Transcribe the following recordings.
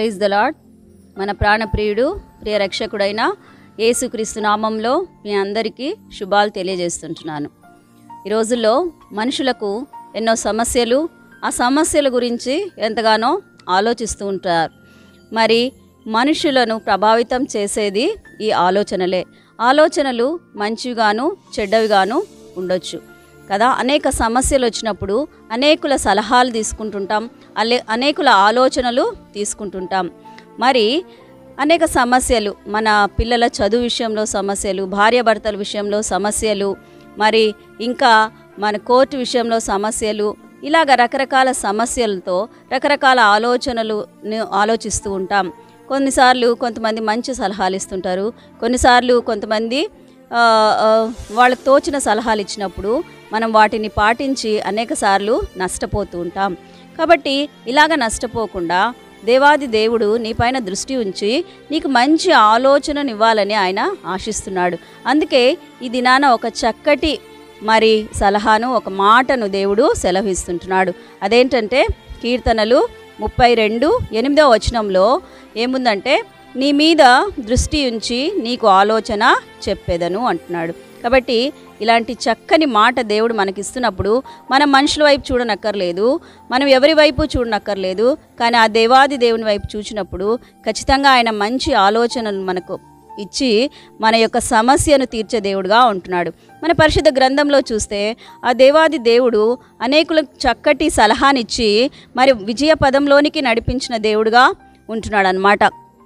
praise the lord మన ప్రాణప్రియుడు ప్రియ రక్షకుడైన యేసుక్రీస్తు నామంలో మీ అందరికీ శుభాలు తెలియజేస్తుంటున్నాను ఈ రోజుల్లో మనుషులకు ఎన్నో సమస్యలు ఆ సమస్యల గురించి ఎంతగానో ఆలోచిస్తూ ఉంటారు మరి మనుషులను ప్రభావితం చేసేది ఈ ఆలోచనలే ఆలోచనలు మంచివిగాను చెడ్డవిగాను ఉండొచ్చు కదా అనేక సమస్యలు వచ్చినప్పుడు అనేకుల సలహాలు తీసుకుంటుంటాం అలే అనేకుల ఆలోచనలు తీసుకుంటుంటాం మరి అనేక సమస్యలు మన పిల్లల చదువు విషయంలో సమస్యలు భార్యాభర్తల విషయంలో సమస్యలు మరి ఇంకా మన కోర్టు విషయంలో సమస్యలు ఇలాగ రకరకాల సమస్యలతో రకరకాల ఆలోచనలు ఆలోచిస్తూ ఉంటాం కొన్నిసార్లు కొంతమంది మంచి సలహాలు ఇస్తుంటారు కొన్నిసార్లు కొంతమంది ఆ, ఆ, వాళ్ళకి తోచిన సలహాలు ఇచ్చినప్పుడు మనం వాటిని పాటించి అనేక సార్లు నష్టపోతూ ఉంటాం కాబట్టి ఇలాగ నష్టపోకుండా దేవాది దేవుడు నీపైన దృష్టి ఉంచి నీకు మంచి ఆలోచననివ్వాలని ఆయన ఆశిస్తున్నాడు అందుకే ఈ దినాన ఒక చక్కటి మరి సలహాను ఒక మాటను దేవుడు సెలవిస్తుంటున్నాడు అదేంటంటే కీర్తనలు ముప్పై రెండు ఎనిమిదవ వచనంలో ఏముందంటే నీ మీద దృష్టి ఉంచి నీకు ఆలోచన చెప్పేదను అంటున్నాడు కాబట్టి ఇలాంటి చక్కని మాట దేవుడు మనకిస్తున్నప్పుడు మనం మనుషుల వైపు చూడనక్కర్లేదు మనం ఎవరి వైపు చూడనక్కర్లేదు కానీ ఆ దేవాది దేవుని వైపు చూసినప్పుడు ఖచ్చితంగా ఆయన మంచి ఆలోచనలు మనకు ఇచ్చి మన యొక్క సమస్యను తీర్చే దేవుడుగా ఉంటున్నాడు మన పరిశుద్ధ గ్రంథంలో చూస్తే ఆ దేవాది దేవుడు అనేకులకు చక్కటి సలహానిచ్చి మరి విజయ పదంలోనికి నడిపించిన దేవుడుగా ఉంటున్నాడు అనమాట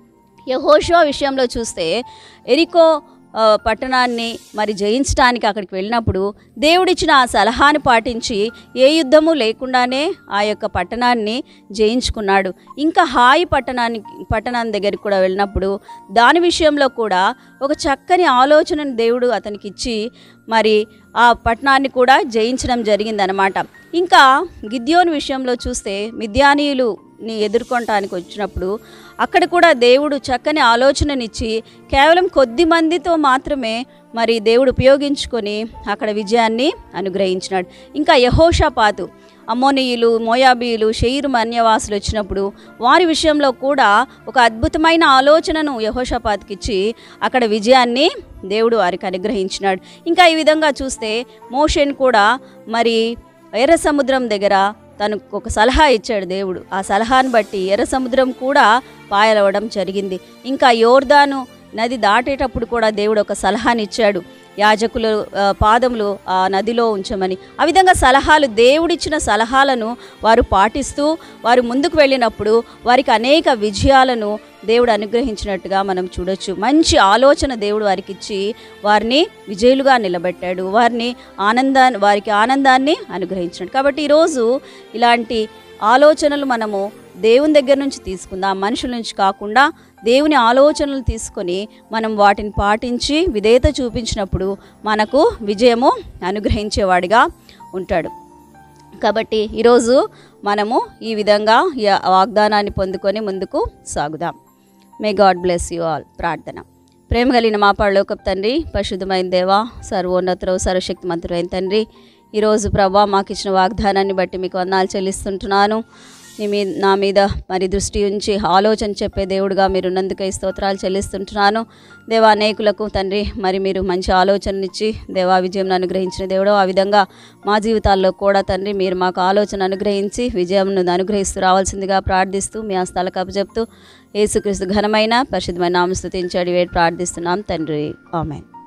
యహోషువ విషయంలో చూస్తే ఎరికో ఆ, పట్టణాన్ని మరి జయించడానికి అక్కడికి వెళ్ళినప్పుడు దేవుడిచ్చిన ఆ సలహాను పాటించి ఏ యుద్ధము లేకుండానే ఆ యొక్క పట్టణాన్ని జయించుకున్నాడు ఇంకా హాయి పట్టణానికి పట్టణాన్ని దగ్గరికి కూడా వెళ్ళినప్పుడు దాని విషయంలో కూడా ఒక చక్కని ఆలోచనను దేవుడు అతనికి ఇచ్చి మరి ఆ పట్టణాన్ని కూడా జయించడం జరిగిందనమాట ఇంకా గిద్యోని విషయంలో చూస్తే మిద్యానీయులు ని ఎదుర్కొనటానికి వచ్చినప్పుడు అక్కడ కూడా దేవుడు చక్కని ఆలోచననిచ్చి కేవలం కొద్ది మందితో మాత్రమే మరి దేవుడు ఉపయోగించుకొని అక్కడ విజయాన్ని అనుగ్రహించినాడు ఇంకా యహోషాపాతు అమ్మోనీయులు మోయాబీయులు షెయిరు అన్యవాసులు వచ్చినప్పుడు వారి విషయంలో కూడా ఒక అద్భుతమైన ఆలోచనను యహోషాపాత్కి ఇచ్చి అక్కడ విజయాన్ని దేవుడు వారికి అనుగ్రహించినాడు ఇంకా ఈ విధంగా చూస్తే మోషేన్ కూడా మరి ఎర్ర సముద్రం దగ్గర తనకు ఒక సలహా ఇచ్చాడు దేవుడు ఆ సలహాను బట్టి ఎర్ర సముద్రం కూడా పాయలవడం జరిగింది ఇంకా యోర్దాను నది దాటేటప్పుడు కూడా దేవుడు ఒక సలహాని ఇచ్చాడు యాజకుల ఆ, పాదములు ఆ నదిలో ఉంచమని ఆ విధంగా సలహాలు దేవుడిచ్చిన సలహాలను వారు పాటిస్తూ వారు ముందుకు వెళ్ళినప్పుడు వారికి అనేక విజయాలను దేవుడు అనుగ్రహించినట్టుగా మనం చూడొచ్చు మంచి ఆలోచన దేవుడు వారికి ఇచ్చి వారిని విజయులుగా నిలబెట్టాడు వారిని ఆనందాన్ని వారికి ఆనందాన్ని అనుగ్రహించినాడు కాబట్టి ఈరోజు ఇలాంటి ఆలోచనలు మనము దేవుని దగ్గర నుంచి తీసుకుందాం మనుషుల నుంచి కాకుండా దేవుని ఆలోచనలు తీసుకొని మనం వాటిని పాటించి విధేయత చూపించినప్పుడు మనకు విజయము అనుగ్రహించేవాడిగా ఉంటాడు కాబట్టి ఈరోజు మనము ఈ విధంగా ఈ వాగ్దానాన్ని పొందుకొని ముందుకు సాగుదాం may God bless you all ప్రార్థన ప్రేమ కలిగిన మా పరలోకపు తండ్రి పరిశుద్ధమైన దేవ సర్వోన్నతరవు సర్వశక్తిమంతుడైన తండ్రి ఈరోజు ప్రభా మాకు ఇచ్చిన వాగ్దానాన్ని బట్టి మీకు వందనాలు చెల్లిస్తుంటున్నాను నీ మీ నా మీద మరి దృష్టి ఉంచి ఆలోచన చెప్పే దేవుడుగా మీరు ఉన్నందుకై స్తోత్రాలు చెల్లిస్తుంటున్నాను దేవా అనేకులకు తండ్రి మరి మీరు మంచి ఆలోచననిచ్చి దేవా విజయం అనుగ్రహించిన దేవుడు ఆ విధంగా మా జీవితాల్లో కూడా తండ్రి మీరు మాకు ఆలోచన అనుగ్రహించి విజయం అనుగ్రహిస్తూ రావాల్సిందిగా ప్రార్థిస్తూ మీ హస్తాలకు అప్పచెప్తూ యేసుక్రీస్తు ఘనమైన పరిశుద్ధమైన నామస్తుతించాడు వేడి ప్రార్థిస్తున్నాం తండ్రి ఆమెన్